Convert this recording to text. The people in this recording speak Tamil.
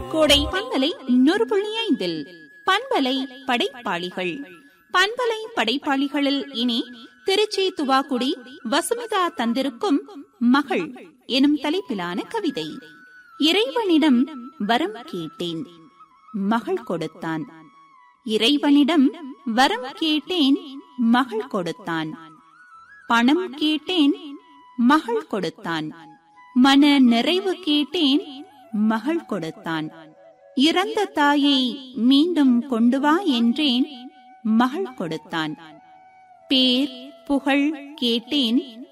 கோடை பண்பலை நூறு புள்ளி ஐந்தில் பண்பலை படைப்பாளிகள் பண்பலை படைப்பாளிகளில் இனி திருச்சி துவாக்குடி வசுமிதா தந்திருக்கும் மகள் எனும் தலைப்பிலான கவிதை இறைவனிடம் வரம் கேட்டேன் மகள் கொடுத்தான் இறைவனிடம் வரம் கேட்டேன் மகள் கொடுத்தான் பணம் கேட்டேன் மகள் கொடுத்தான் மன நிறைவு கேட்டேன் மகள் கொடுத்தான் இறந்த தாயை மீண்டும் கொண்டு வா என்றேன் மகள் கொடுத்தான் பேர் புகழ் கேட்டேன்